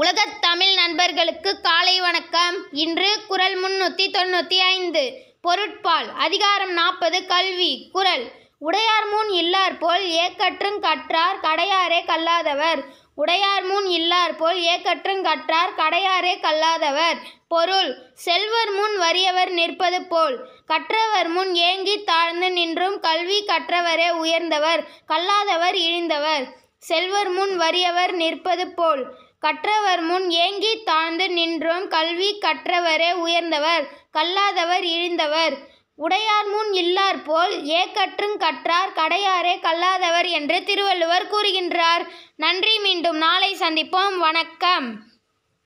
உலகத் தமிழ் நண்பர்களுக்கு காலை வணக்கம் இன்று குரல் முன்னூற்றி தொண்ணூற்றி ஐந்து பொருட்பால் அதிகாரம் நாற்பது கல்வி குரல் உடையார் முன் இல்லார் போல் ஏக்கற்றுங் கற்றார் கடையாரே கல்லாதவர் உடையார் முன் இல்லார் போல் ஏக்கற்றுங் கற்றார் கடையாரே கல்லாதவர் பொருள் செல்வர் முன் வறியவர் நிற்பது போல் கற்றவர் முன் ஏங்கி தாழ்ந்து நின்றும் கல்வி கற்றவரே உயர்ந்தவர் கல்லாதவர் இழிந்தவர் செல்வர் முன் வறியவர் நிற்பது போல் கற்றவர் முன் ஏங்கி தாழ்ந்து நின்றும் கல்வி கற்றவரே உயர்ந்தவர் கல்லாதவர் இழிந்தவர் உடையார் முன் இல்லார் போல் ஏக்கற்றுங் கற்றார் கடையாரே கல்லாதவர் என்று திருவள்ளுவர் கூறுகின்றார் நன்றி மீண்டும் நாளை சந்திப்போம் வணக்கம்